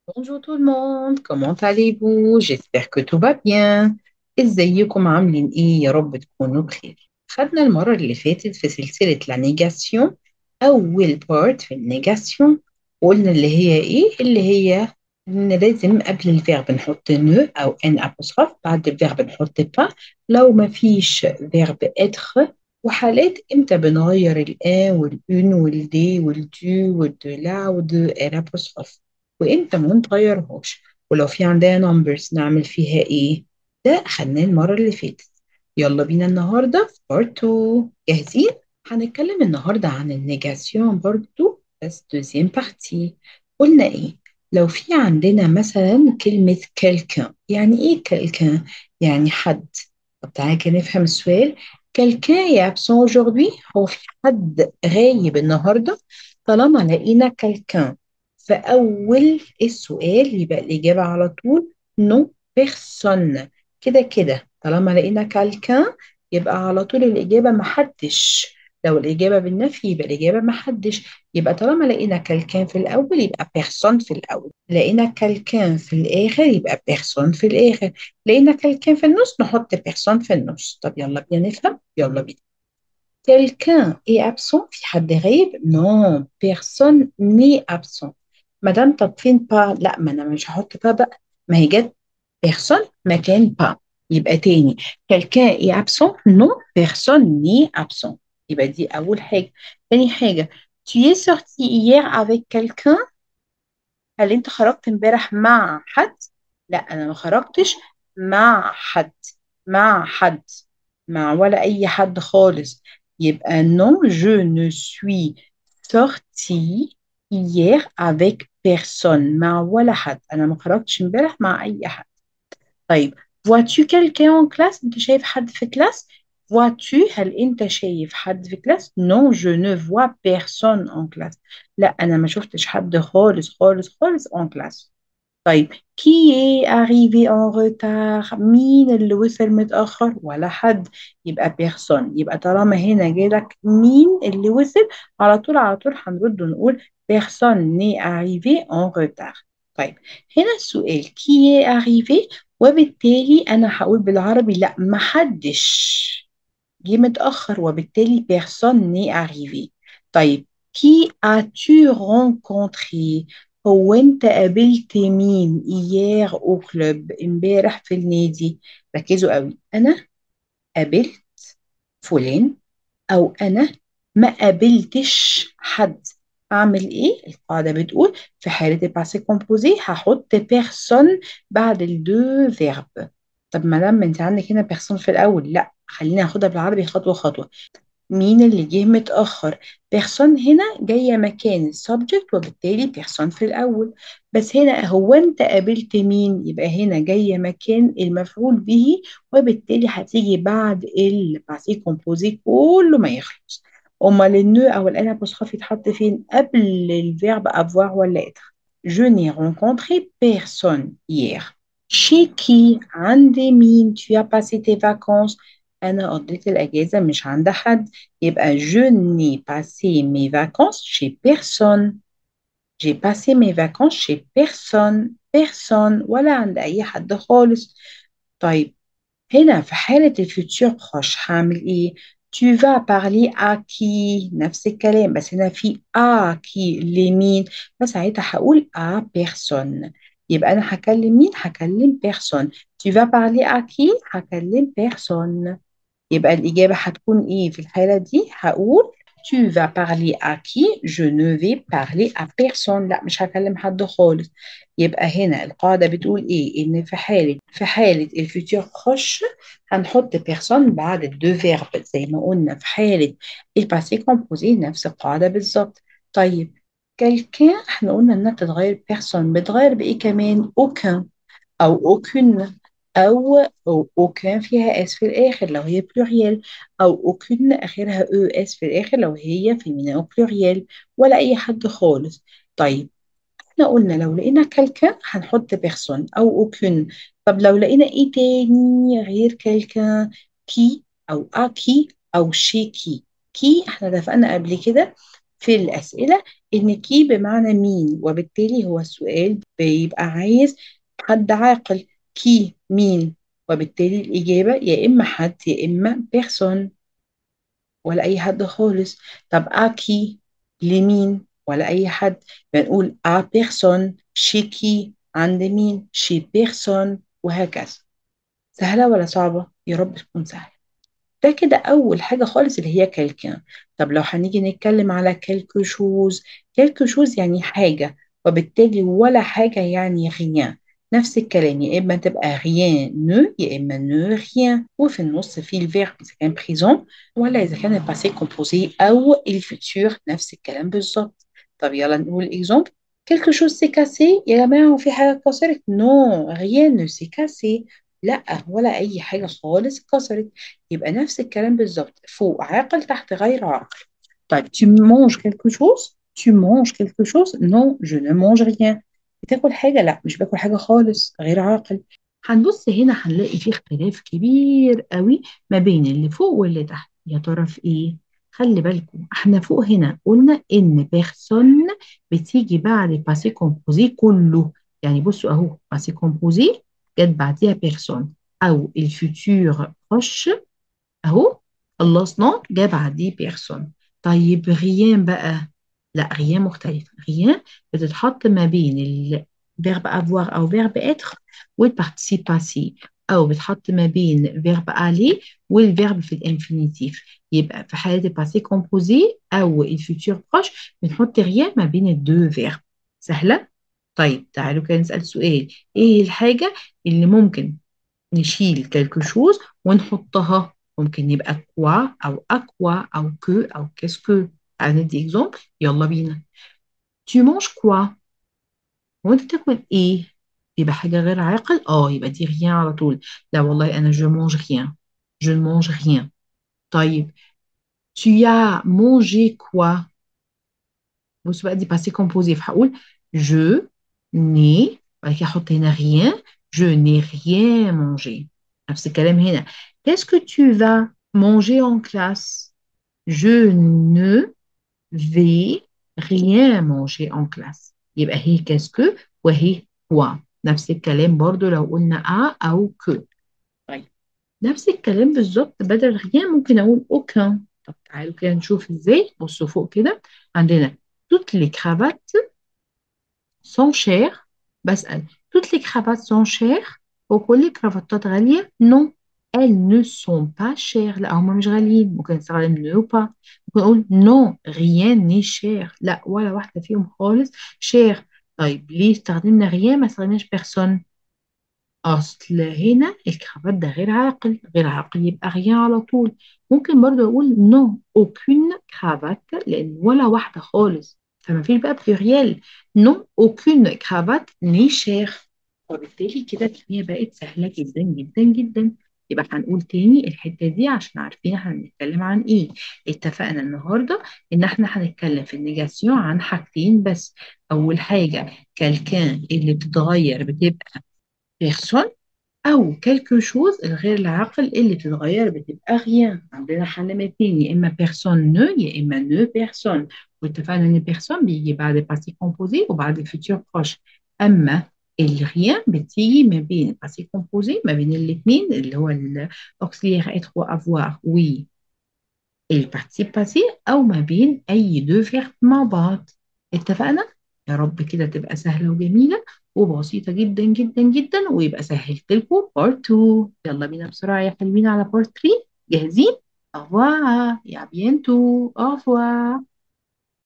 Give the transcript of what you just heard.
Bonjour tout le monde, comment allez-vous? J'espère que tout va bien. ازيكم عاملين ايه يا رب تكونوا بخير. خدنا المرة اللي فاتت في سلسلة لا نيجاسيون أول بارت في النيجاسيون قلنا اللي هي ايه؟ اللي هي إن لازم قبل الفيرب نحط نو أو ان أبوستروف بعد الفيرب نحط با لو ما فيش فيرب اتر وحالات امتى بنغير الان والان والدي والدو والدو لا والدو ال أبوستروف وامتى ما نتغيرهاش ولو في عندنا نمبرز نعمل فيها ايه ده خدناه المرة اللي فاتت يلا بينا النهاردة في بارت 2 جاهزين هنتكلم النهاردة عن النيجاسيون برضو بس دوزيام بارتي قلنا ايه لو في عندنا مثلا كلمة كالكان يعني ايه كالكان يعني حد طب تعالى كده نفهم السؤال كالكان يا absent aujourd'hui هو في حد غايب النهاردة طالما لقينا كالكان في أول السؤال يبقى الإجابة على طول نو بيرسون كده كده طالما لقينا كالكان يبقى على طول الإجابة محدش لو الإجابة بالنفي يبقى الإجابة محدش يبقى طالما لقينا كالكان في الأول يبقى بيرسون في الأول لقينا كالكان في الآخر يبقى بيرسون في الآخر لقينا كالكان في النص نحط بيرسون في النص طب يلا بينا نفهم يلا بينا quelqu'un est absent في حد غايب non personne n'est absent مدام طب فين با لا ما انا مش هحط با بقى ما هي جت personne مكان با يبقى تاني quelqu'un est absent non personne n'est absent يبقى دي اول حاجه تاني حاجه tu es sorti hier avec quelqu'un هل انت خرجت امبارح مع حد لا انا ما خرجتش مع حد مع حد مع ولا اي حد خالص يبقى non je ne suis sorti hier avec personne مع ولا حد انا ما خرجتش امبارح مع اي حد طيب vois-tu quelqu'un en classe انت شايف حد في كلاس vois-tu هل انت شايف حد في كلاس non je ne vois personne en classe لا انا ما شفتش حد خالص خالص خالص en classe طيب qui est arrivé en retard مين اللي وصل متأخر ولا حد يبقى personne يبقى طالما هنا جالك مين اللي وصل على طول على طول هنرد ونقول personne n'est arrivé en retard طيب هنا السؤال qui est arrivé وبالتالي أنا هقول بالعربي لا محدش جه متأخر وبالتالي personne n'est arrivé طيب qui as-tu rencontré هو انت قابلت مين ايير او كلوب امبارح في النادي ركزوا قوي انا قابلت فلان او انا ما قابلتش حد اعمل ايه القاعده بتقول في حاله الباسي كومبوزي هحط بيرسون بعد الدو فيرب طب ما دام انت عندك هنا بيرسون في الاول لا خلينا ناخدها بالعربي خطوه خطوه مين اللي جه متأخر بيرسون هنا جاية مكان السبجكت وبالتالي بيرسون في الأول بس هنا هو أنت قابلت مين يبقى هنا جاية مكان المفعول به وبالتالي هتيجي بعد الباسي كومبوزي كله ما يخلص أمال النو أو الأن أبوستروف يتحط فين قبل الفيرب avoir ولا être Je n'ai rencontré personne hier. Chez qui عند مين tu as passé tes vacances أنا قضيت الأجازة مش عند حد يبقى je n'ai passé mes vacances chez personne j'ai passé mes vacances chez personne personne ولا عند أي حد خالص طيب هنا في حالة الفيتور بروش هعمل إيه tu vas parler à qui نفس الكلام بس هنا في à qui لمين فساعتها هقول à personne يبقى أنا هكلم مين هكلم personne tu vas parler à qui هكلم personne يبقى الإجابة هتكون إيه في الحالة دي هقول tu vas parler à qui je ne vais parler à personne لا مش هكلم حد خالص يبقى هنا القاعدة بتقول إيه إن في حالة في حالة الفيتور خش هنحط بيرسون بعد الدو فيرب زي ما قلنا في حالة الباسي كومبوزي نفس القاعدة بالظبط طيب كالكان احنا قلنا انها بتتغير بيرسون بتغير بايه كمان aucun او aucune أو أو aucun فيها اس في الآخر لو هي بلوريال أو aucune آخرها او اس في الآخر لو هي فيمينا أو بلوريال ولا أي حد خالص طيب احنا قلنا لو لقينا كالكان هنحط بيرسون أو aucune طب لو لقينا إيه تاني غير كالكان كي أو أكي أو شيكي كي احنا اتفقنا قبل كده في الأسئلة إن كي بمعنى مين وبالتالي هو السؤال بيبقى عايز حد عاقل كي مين وبالتالي الإجابة يا إما حد يا إما بيرسون ولا أي حد خالص طب أكي لمين ولا أي حد بنقول أ بيرسون شي كي عند مين شي بيرسون وهكذا سهلة ولا صعبة؟ يا رب تكون سهلة ده كده أول حاجة خالص اللي هي كالكان طب لو هنيجي نتكلم على كالكو شوز كالكو شوز يعني حاجة وبالتالي ولا حاجة يعني غيان نفس الكلام يا إما تبقى rien نو يا إما نو rien وفي النص في الفيرب إذا كان بريزون ولا إذا كان الباسي كومبوزي أو الفوتور نفس الكلام بالظبط طب يلا نقول إكزومبل quelque chose s'est cassé يا جماعة هو في حاجة اتكسرت non rien ne s'est cassé لا ولا أي حاجة خالص اتكسرت يبقى نفس الكلام بالظبط فوق عاقل تحت غير عاقل طيب tu manges quelque chose tu manges quelque chose non je ne mange rien بتاكل حاجة لا مش باكل حاجة خالص غير عاقل هنبص هنا هنلاقي في اختلاف كبير قوي ما بين اللي فوق واللي تحت يا ترى في ايه خلي بالكم احنا فوق هنا قلنا ان بيرسون بتيجي بعد باسي كومبوزي كله يعني بصوا اهو باسي كومبوزي جت بعديها بيرسون او الفيتور بروش اهو خلصنا جه بعديه بيرسون طيب غيان بقى لا غيان مختلف غيان بتتحط ما بين الفيرب افوار او فيرب اتر والبارتيسيب باسي او بتحط ما بين فيرب الي والفيرب في الانفينيتيف يبقى في حاله الباسي كومبوزي او الفيتور بروش بنحط غيان ما بين الدو فيرب سهله طيب تعالوا كده نسال سؤال ايه الحاجه اللي ممكن نشيل كالكو شوز ونحطها ممكن يبقى كوا او اكوا او كو او كاسكو تعالوا ندي اكزومبل يلا بينا tu manges quoi وانت بتاكل ايه يبقى حاجه غير عاقل اه يبقى دي rien على طول لا والله انا je mange rien je ne mange rien طيب tu as mangé quoi بص بقى دي باسي كومبوزي فهقول je n'ai بعد كده احط هنا rien je n'ai rien mangé نفس الكلام هنا qu'est-ce que tu vas manger en classe je ne vais rien manger en classe يبقى هي qu'est-ce que وهي quoi نفس الكلام برضو لو قلنا a أو que طيب نفس الكلام بالظبط بدل rien ممكن أقول aucun طب تعالوا كده نشوف ازاي بصوا فوق كده عندنا toutes les cravates sont chères بسأل toutes les cravates sont chères وكل الكرافتات غالية non elles ne sont pas chères لا هما مش غاليين ممكن نستخدم ne ou pas ممكن نقول non rien n'est cher لا ولا واحدة فيهم خالص cher طيب ليه استخدمنا rien ما استخدمناش personne أصل هنا الكرافات ده غير عاقل غير عاقل يبقى rien على طول ممكن برضو أقول non aucune cravate لأن ولا واحدة خالص فما فيش بقى بلوريال non aucune cravate n'est chère وبالتالي كده الكمية بقت سهلة جدا جدا جدا يبقى هنقول تاني الحتة دي عشان عارفين احنا هنتكلم عن ايه اتفقنا النهاردة ان احنا هنتكلم في النيجاسيون عن حاجتين بس اول حاجة كالكان اللي بتتغير بتبقى بيرسون او كالكو شوز الغير العاقل اللي بتتغير بتبقى غيان عندنا حلمتين يا اما بيرسون نو يا اما نو بيرسون واتفقنا ان بيرسون بيجي بعد باسي كومبوزي وبعد الفيتور بروش اما الغيان بتيجي ما بين الباسي كومبوزي ما بين الاثنين اللي هو الاوكسيليير اتر وافوار وي البارتيسيب باسي او ما بين اي دو فيرب مع بعض اتفقنا يا رب كده تبقى سهله وجميله وبسيطه جدا جدا جدا ويبقى سهلت لكم بارت 2 يلا بينا بسرعه يا حلوين على بارت 3 جاهزين au revoir et à bientôt au revoir